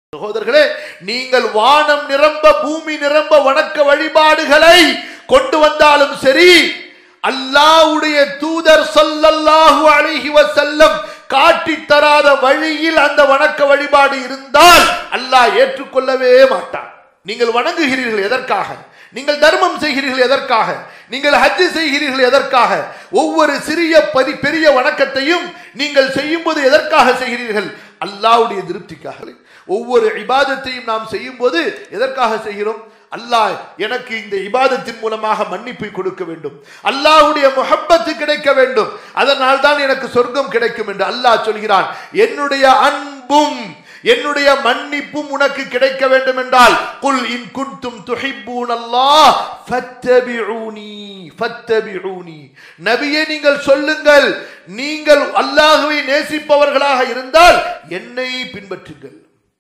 சகோதரர்களே நீங்கள் வானம் நிரம்ப பூமி நிரம்ப வணக்க வழிபாடுகளை கொண்டு வந்தாலும் சரி அல்லாஹ்வுடைய தூதர் ஸல்லல்லாஹு அலைஹி வஸல்லம் காட்டி தராத வழியில் அந்த வணக்க வழிபாடு இருந்தால் அல்லாஹ் ஏற்றுக்கொள்ளவே மாட்டான் நீங்கள் வணங்குகிறீர்கள் எதற்காக நீங்கள் தர்மம் செய்கிறீர்கள் எதற்காக நீங்கள் ஹஜ் செய்கிறீர்கள் எதற்காக ஒவ்வொரு சிறிய பதி பெரிய வணக்கத்தையும் நீங்கள் செய்யும்போது எதற்காக செய்கிறீர்கள் அல்லாஹ்வுடைய திருப்திக்காக ஒவ்வொரு இபாதத்தையும் நாம் செய்யும் போது எதற்காக செய்கிறோம் அல்லாஹ் எனக்கு இந்த இபாதத்தின் மூலமாக மன்னிப்பை கொடுக்க வேண்டும் அல்லாஹ்வுடைய முஹப்பத்து கிடைக்க வேண்டும் அதனால் தான் எனக்கு சொர்க்கம் கிடைக்கும் என்று அல்லாஹ் சொல்கிறான் என்னுடைய அன்பும் என்னுடைய மன்னிப்பும் உனக்கு கிடைக்க வேண்டும் என்றால் குல் இன் குன்தும் துஹிப்பூன் அல்லாஹ் ஃபத்தபிஊனி ஃபத்தபிஊனி நபியே நீங்கள் சொல்லுங்கள் நீங்கள் அல்லாஹ்வை நேசிப்பவர்களாக இருந்தால் என்னை பின்பற்றுங்கள்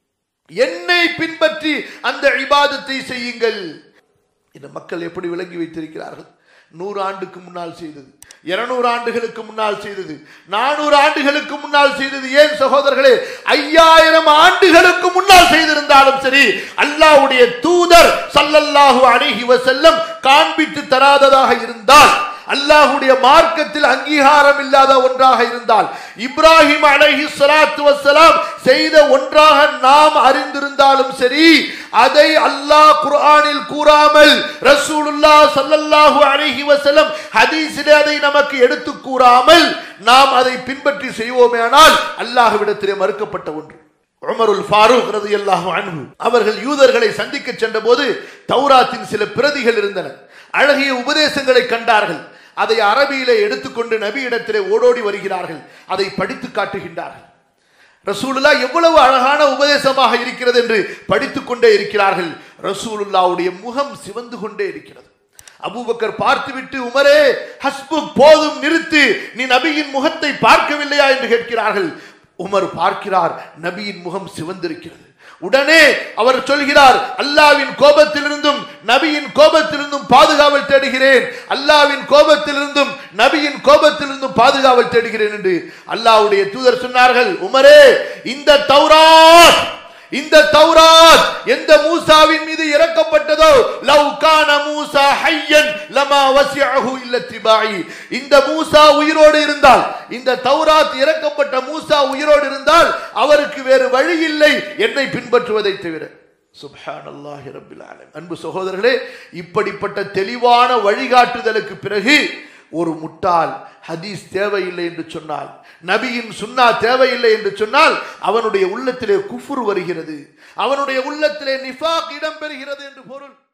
என்னை பின்பற்றி அந்த இபாதத்தை செய்யுங்கள் இந்த மக்கள் எப்படி விளங்கி வைத்திருக்கிறார்கள் நூறு ஆண்டுக்கு முன்னால் செய்தது இருநூறு ஆண்டுகளுக்கு முன்னால் செய்தது நானூறு ஆண்டுகளுக்கு முன்னால் செய்தது ஏன் சகோதரர்களே ஐயாயிரம் ஆண்டுகளுக்கு முன்னால் செய்திருந்தாலும் சரி அல்லாஹ்வுடைய தூதர் சல்லல்லாஹு அலைஹி வஸல்லம் காண்பித்து தராததாக இருந்தால் அல்லாஹ்வுடைய மார்க்கத்தில் அங்கீகாரம் இல்லாத ஒன்றாக இருந்தால் இப்ராஹிம் அலைஹி ஸலாத்து வஸ்ஸலாம் செய்த ஒன்றாக நாம் அறிந்திருந்தாலும் சரி அதை அல்லாஹ் குர்ஆனில் கூறாமல் ரசூலுல்லாஹ் ஸல்லல்லாஹு அலைஹி வஸல்லம் ஹதீஸிலே அதை நமக்கு எடுத்து கூறாமல் நாம் அதை பின்பற்றி செய்வோமேயானால் அல்லாஹ்விடத்திலே மறுக்கப்பட்ட ஒன்று உமருல் ஃபாரூக் ரலியல்லாஹு அன்ஹு அவர்கள் யூதர்களை சந்திக்க சென்றபோது தௌராத்தின் சில பிரதிகள் இருந்தன அழகிய உபதேசங்களை கண்டார்கள் அதை அரபியிலே எடுத்துக்கொண்டு நபியிடத்திலே ஓடோடி வருகிறார்கள் அதை படித்து காட்டுகின்றார்கள் ரசூலுல்லா எவ்வளவு அழகான உபதேசமாக இருக்கிறது என்று படித்துக் கொண்டே இருக்கிறார்கள் ரசூலுல்லாவுடைய முகம் சிவந்து கொண்டே இருக்கிறது அபூபக்கர் பார்த்துவிட்டு உமரே ஹஸ்புக் போதும் நிறுத்து நீ நபியின் முகத்தை பார்க்கவில்லையா என்று கேட்கிறார்கள் உமர் பார்க்கிறார் நபியின் முகம் சிவந்திருக்கிறது உடனே அவர் சொல்கிறார் அல்லாவின் கோபத்திலிருந்தும் நபியின் கோபத்திலிருந்தும் பாதுகாவல் தேடுகிறேன் அல்லாவின் கோபத்திலிருந்தும் நபியின் கோபத்திலிருந்தும் பாதுகாவல் தேடுகிறேன் என்று அல்லாவுடைய தூதர் சொன்னார்கள் உமரே இந்த தௌராத் இந்த தௌராத் எந்த மூசாவின் மீது இறக்கப்பட்டதோ லவ் கான மூசா ஹையன் லமா வசியஹு இல்ல திபாயி இந்த மூசா உயிரோடு இருந்தால் இந்த தௌராத் இறக்கப்பட்ட மூசா உயிரோடு இருந்தால் அவருக்கு வேறு வழி இல்லை என்னை பின்பற்றுவதை தவிர சுப்ஹானல்லாஹி ரப்பில் ஆலமீன் அன்பு சகோதரர்களே இப்படிப்பட்ட தெளிவான வழிகாட்டுதலுக்கு பிறகு ஒரு முட்டாள் ஹதீஸ் தேவையில்லை என்று சொன்னால் நபியின் சுன்னா தேவையில்லை என்று சொன்னால் அவனுடைய உள்ளத்திலே குஃபுர் வருகிறது அவனுடைய உள்ளத்திலே நிஃபாக் இடம்பெறுகிறது என்று பொருள்